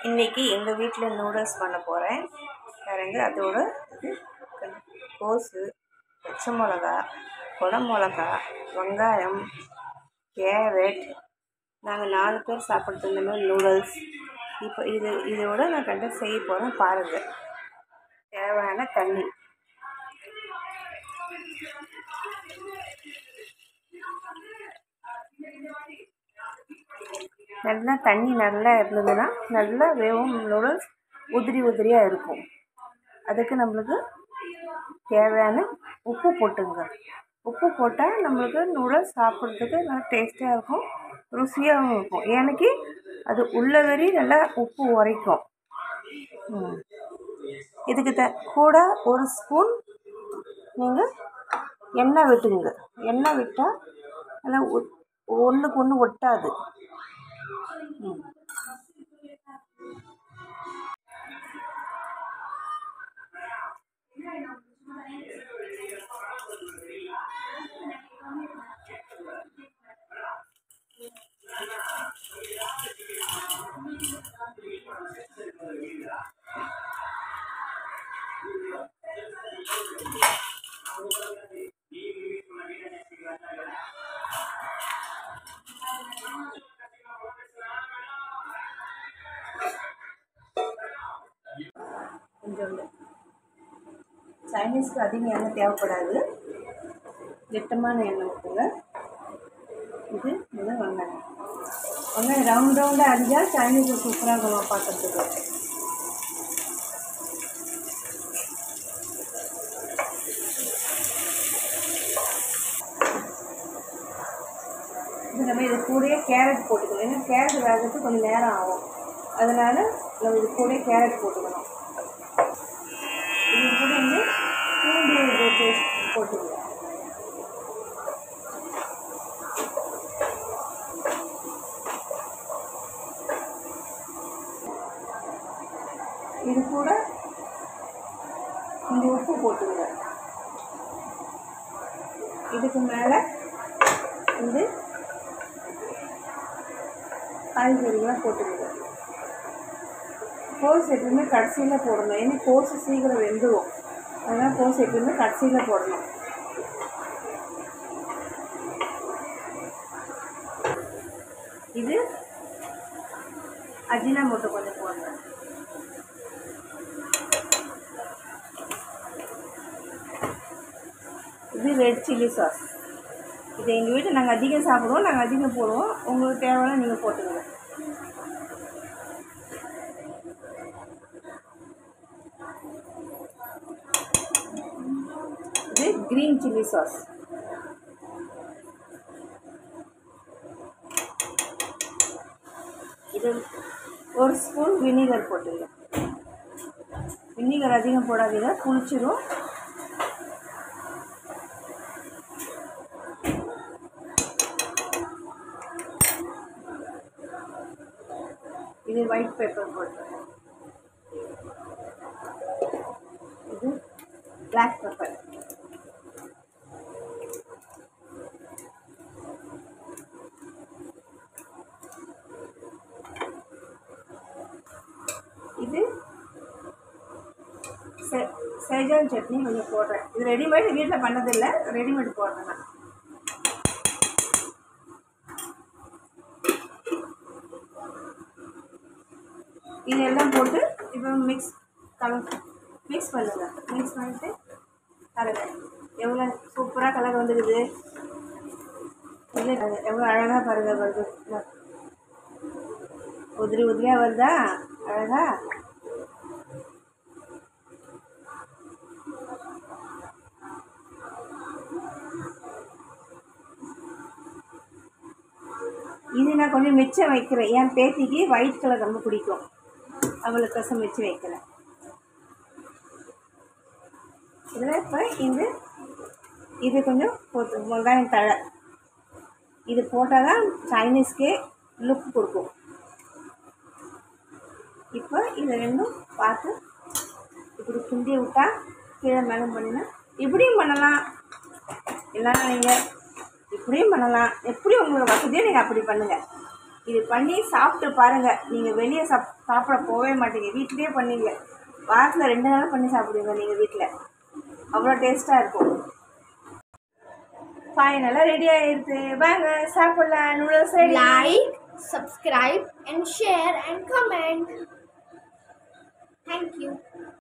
இன்றைக்கி எங்கள் வீட்டில் நூடுல்ஸ் பண்ண போகிறேன் பாருங்க அதோட இது கோஸு பச்சை மிளகா குட மிளகா வெங்காயம் கேரட் நாங்கள் நாலு பேர் சாப்பிட்றது இந்த மாதிரி நூடுல்ஸ் இப்போ இது இதோட நான் கண்டு செய்ய போகிறேன் பாருங்கள் தேவையான தண்ணி நல்லா தண்ணி நல்லா இருந்ததுன்னா நல்லா வேகும் நூடுல்ஸ் உதிரி உதிரியாக இருக்கும் அதுக்கு நம்மளுக்கு தேவையான உப்பு போட்டுங்க உப்பு போட்டால் நம்மளுக்கு நூடுல்ஸ் சாப்பிட்றதுக்கு நல்லா டேஸ்ட்டாக இருக்கும் ருசியாகவும் இருக்கும் எனக்கு அது உள்ள வரி நல்லா உப்பு உரைக்கும் ம். இதுக்கு த கூட ஒரு ஸ்பூன் நீங்கள் எண்ணெய் விட்டுங்க எண்ணெய் விட்டால் நல்லா ஒன்றுக்கு ஒன்று ஒட்டாது ம். கொஞ்சம் சைனீஸ்க்கு அதிக எண்ணெய் தேவைப்படாது திட்டமான எண்ணெய் ஊற்றுங்க இது இது வெங்காயம் வெங்காயம் ரவுண்ட் ரவுண்டாக அரிஞ்சால் சைனீஸ் சூப்பராக இருக்கும் பார்க்கறதுக்கு இது நம்ம இது கூடயே கேரட் போட்டுக்கணும் ஏன்னா கேரட் வேகிறதுக்கு கொஞ்சம் நேரம் ஆகும் அதனால் நம்ம இது கூடயே கேரட் போட்டுக்கணும் இது கூட வந்து பூண்டு பேஸ்ட் போட்டுக்கணும் இது கூட இந்த உப்பு போட்டுங்க இதுக்கு மேலே வந்து காய்கறிலாம் போட்டுக்கோங்க கோஸ் எப்பவுமே கடைசியில் போடணும் ஏன்னா கோஸ் சீக்கிரம் வெந்துடும் அதனால் கோஸ் எப்பவுமே கடைசியில் போடணும் இது அஜினா மோட்டோ கொஞ்சம் போடுறேன் இது ரெட் சில்லி சாஸ் இது எங்கள் வீட்டில் நாங்கள் அதிகம் சாப்பிடுவோம் நாங்கள் அதிகம் போடுவோம் உங்களுக்கு தேவையான நீங்கள் போட்டுக்கோங்க இது க்ரீன் சில்லி சாஸ் இது ஒரு ஸ்பூன் வினிகர் போட்டுங்க வினிகர் அதிகம் போடாதீங்க புளிச்சிரும் இது ஒயிட் பேப்பர் போட்டுருங்க இது பிளாக் பெப்பர் இது செ- சேஜான் சட்னி கொஞ்சம் போடுறேன் இது ரெடிமேட் வீட்டில் பண்ணதில்லை ரெடிமேட் போடுறேன் நான் இது எல்லாம் போட்டு இப்போ மிக்ஸ் கலர் மிக்ஸ் பண்ணுங்க மிக்ஸ் பண்ணிட்டு கலங்க எவ்வளோ சூப்பராக கலர் வந்துடுது இல்லை எவ்வளோ அழகாக பாருங்க வருது உதிரி உதிரியாக வருதா அழகா இது நான் கொஞ்சம் மிச்சம் வைக்கிறேன் என் பேத்திக்கு ஒயிட் கலர் ரொம்ப பிடிக்கும் அவளுக்கு கசம் வச்சு வைக்கிறேன் இதில் இப்போ இந்த இது கொஞ்சம் போட்டு வெங்காயம் தழை இது போட்டால் தான் சைனீஸ்க்கே லுக் கொடுக்கும் இப்போ இது ரெண்டும் பார்த்து இப்படி கிண்டி விட்டா கீழே மேலே பண்ணினா இப்படியும் பண்ணலாம் இல்லைன்னா நீங்கள் இப்படியும் பண்ணலாம் எப்படி உங்களுக்கு வசதியோ நீங்கள் அப்படி பண்ணுங்கள் இது பண்ணி சாப்பிட்டு பாருங்கள் நீங்கள் வெளியே சாப் சாப்பிட போகவே மாட்டீங்க வீட்லேயே பண்ணீங்க வாரத்தில் ரெண்டு நாள் பண்ணி சாப்பிடுவீங்க நீங்கள் வீட்டில் அவ்வளோ டேஸ்ட்டாக இருக்கும் ஃபைனலாக ரெடி ஆயிடுது வாங்க சாப்பிட்லாம் noodles ready Like, subscribe, and share and comment. Thank you.